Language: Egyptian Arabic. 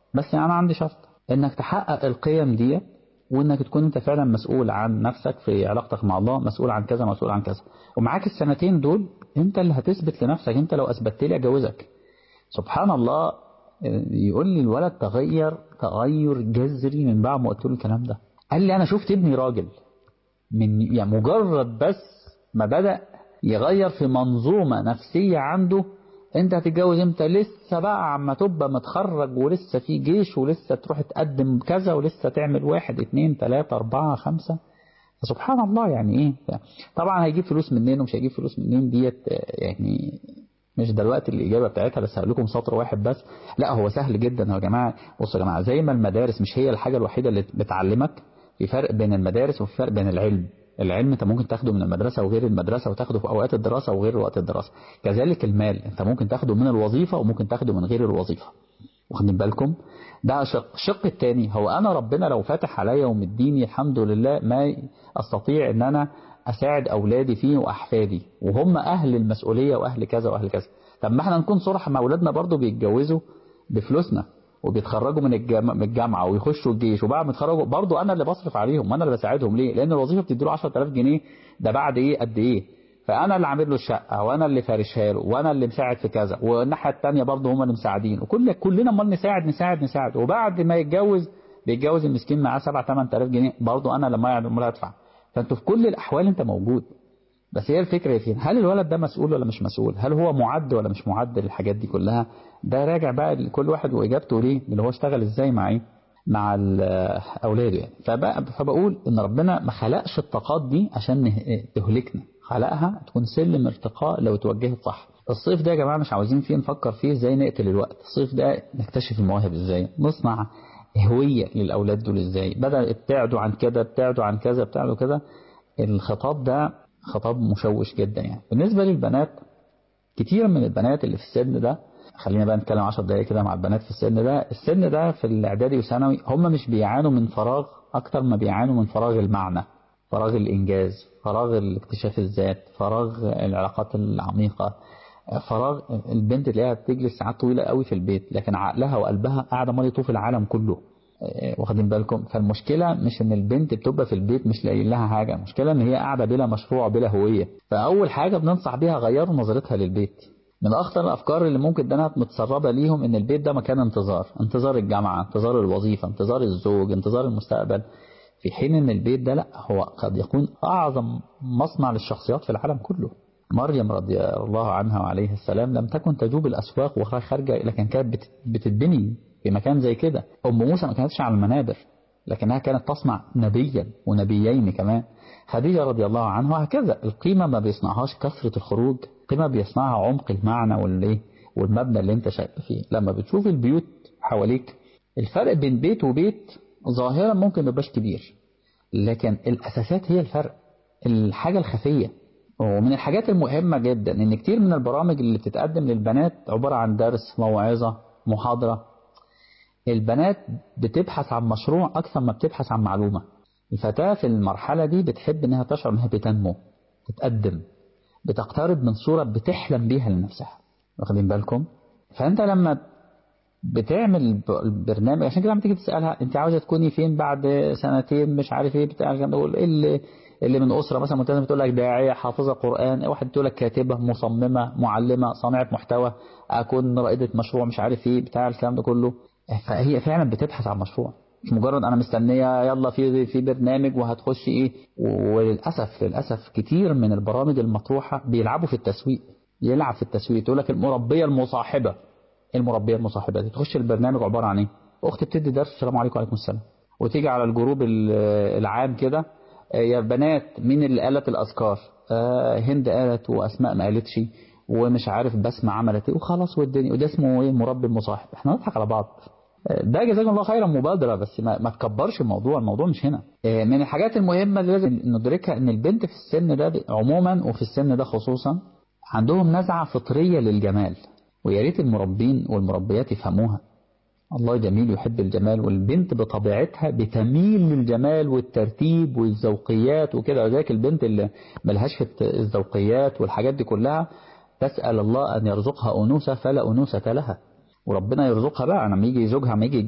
بس انا عندي شرط انك تحقق القيم دي وانك تكون انت فعلا مسؤول عن نفسك في علاقتك مع الله مسؤول عن كذا مسؤول عن كذا ومعاك السنتين دول انت اللي هتثبت لنفسك انت لو اثبتت لي اجوزك سبحان الله يقول لي الولد تغير تغير جذري من بعد ما قلت له الكلام ده قال لي انا شفت ابني راجل من يعني مجرد بس ما بدأ يغير في منظومة نفسية عنده انت هتتجوز امتى لسه بقى عما تبقى متخرج ولسه في جيش ولسه تروح تقدم كذا ولسه تعمل واحد اتنين تلاتة اربعة خمسة سبحان الله يعني ايه طبعا هيجيب فلوس منين ومش هيجيب فلوس منين ديت يعني مش دلوقتي الإجابة بتاعتها بس هقول لكم سطر واحد بس لا هو سهل جدا يا جماعة بصوا يا جماعة زي ما المدارس مش هي الحاجة الوحيدة اللي بتعلمك في فرق بين المدارس وفي فرق بين العلم العلم انت ممكن تاخده من المدرسة وغير المدرسة وتاخده في اوقات الدراسة وغير وقت الدراسة كذلك المال انت ممكن تاخده من الوظيفة وممكن تاخده من غير الوظيفة واخدين بالكم ده شق الشق الثاني هو انا ربنا لو فاتح عليا ومديني الحمد لله ما استطيع ان انا اساعد اولادي فيه واحفادي وهم اهل المسؤولية واهل كذا واهل كذا طب ما احنا نكون صراحة مع اولادنا برضو بيتجوزوا بفلوسنا وبيتخرجوا من من الجامعه ويخشوا الجيش وبعد ما يتخرجوا برضه انا اللي بصرف عليهم وانا اللي بساعدهم ليه لان الوظيفه بتدي له 10000 جنيه ده بعد ايه قد ايه فانا اللي عامل له الشقه وانا اللي فارشها له وانا اللي مساعد في كذا والناحيه الثانيه برضه هم اللي مساعدين وكل كلنا امال نساعد نساعد نساعد وبعد ما يتجوز بيتجوز المسكين معاه 7 8000 جنيه برضه انا لما يعمل ادفع فانتوا في كل الاحوال انت موجود بس هي الفكرة فين هل الولد ده مسؤول ولا مش مسؤول هل هو معد ولا مش معد للحاجات دي كلها ده راجع بقى لكل واحد وإجابته ليه اللي هو اشتغل ازاي مع ايه مع أولاده يعني فبقى فبقول إن ربنا ما خلقش الطاقات دي عشان تهلكنا خلقها تكون سلم ارتقاء لو اتوجهت صح الصيف ده يا جماعة مش عاوزين فيه نفكر فيه ازاي نقتل الوقت الصيف ده نكتشف المواهب ازاي نصنع هوية للأولاد دول ازاي بدل ابتعدوا عن كده ابتعدوا عن كذا ابتعدوا كده الخطاب ده خطاب مشوش جدا يعني بالنسبة للبنات كتير من البنات اللي في السن ده خلينا بقى نتكلم 10 دقايق كده مع البنات في السن ده السن ده في الاعدادي وثانوي هم مش بيعانوا من فراغ اكتر ما بيعانوا من فراغ المعنى فراغ الانجاز فراغ الاكتشاف الذات فراغ العلاقات العميقة فراغ البنت تلاقيها بتجلس ساعات طويلة قوي في البيت لكن عقلها وقلبها قاعدة مالي يطوف العالم كله واخدين بالكم فالمشكلة مش ان البنت بتبقى في البيت مش لاقيين لها حاجة المشكلة ان هي قاعدة بلا مشروع بلا هوية فاول حاجة بننصح بيها غيروا نظرتها للبيت من اخطر الافكار اللي ممكن ده متسربة ليهم ان البيت ده مكان انتظار انتظار الجامعة انتظار الوظيفة انتظار الزوج انتظار المستقبل في حين ان البيت ده لا هو قد يكون اعظم مصنع للشخصيات في العالم كله مريم رضي الله عنها وعليه السلام لم تكن تجوب الاسواق وهي خارجة لكن كانت بتتبني في مكان زي كده أم موسى ما كانتش على المنابر لكنها كانت تصنع نبيا ونبيين كمان خديجة رضي الله عنها وهكذا القيمة ما بيصنعهاش كثرة الخروج القيمة بيصنعها عمق المعنى والايه والمبنى اللي انت شايف فيه لما بتشوف البيوت حواليك الفرق بين بيت وبيت ظاهرا ممكن ما يبقاش كبير لكن الأساسات هي الفرق الحاجة الخفية ومن الحاجات المهمة جدا ان كتير من البرامج اللي بتتقدم للبنات عبارة عن درس موعظة محاضرة البنات بتبحث عن مشروع أكثر ما بتبحث عن معلومة الفتاة في المرحلة دي بتحب انها تشعر انها بتنمو تتقدم بتقترب من صورة بتحلم بيها لنفسها واخدين بالكم فانت لما بتعمل البرنامج عشان كده لما تيجي تسألها انت عاوزة تكوني فين بعد سنتين مش عارف ايه بتاع تقول ايه اللي اللي من أسرة مثلا ملتزمة تقول لك داعية حافظة قرآن واحد تقول لك كاتبة مصممة معلمة صانعة محتوى أكون رائدة مشروع مش عارف ايه بتاع الكلام ده كله فهي فعلا بتبحث عن مشروع مش مجرد انا مستنيه يلا في في برنامج وهتخش ايه وللاسف للاسف كتير من البرامج المطروحه بيلعبوا في التسويق يلعب في التسويق تقول لك المربيه المصاحبه المربيه المصاحبه دي تخش البرنامج عباره عن ايه اخت بتدي درس السلام عليكم وعليكم السلام وتيجي على الجروب العام كده يا بنات مين اللي قالت الاذكار آه هند قالت واسماء ما قالتش ومش عارف بسمة عملت ايه وخلاص والدنيا وده اسمه ايه مربي المصاحب احنا نضحك على بعض ده جزاكم الله خيرا مبادرة بس ما, ما تكبرش الموضوع الموضوع مش هنا من الحاجات المهمة اللي لازم ندركها ان البنت في السن ده عموما وفي السن ده خصوصا عندهم نزعة فطرية للجمال ويا ريت المربين والمربيات يفهموها الله جميل يحب الجمال والبنت بطبيعتها بتميل للجمال والترتيب والذوقيات وكده وذلك البنت اللي ملهاش في الذوقيات والحاجات دي كلها تسأل الله أن يرزقها أنوثة فلا أنوثة لها وربنا يرزقها بقى لما يجي زوجها ما يجي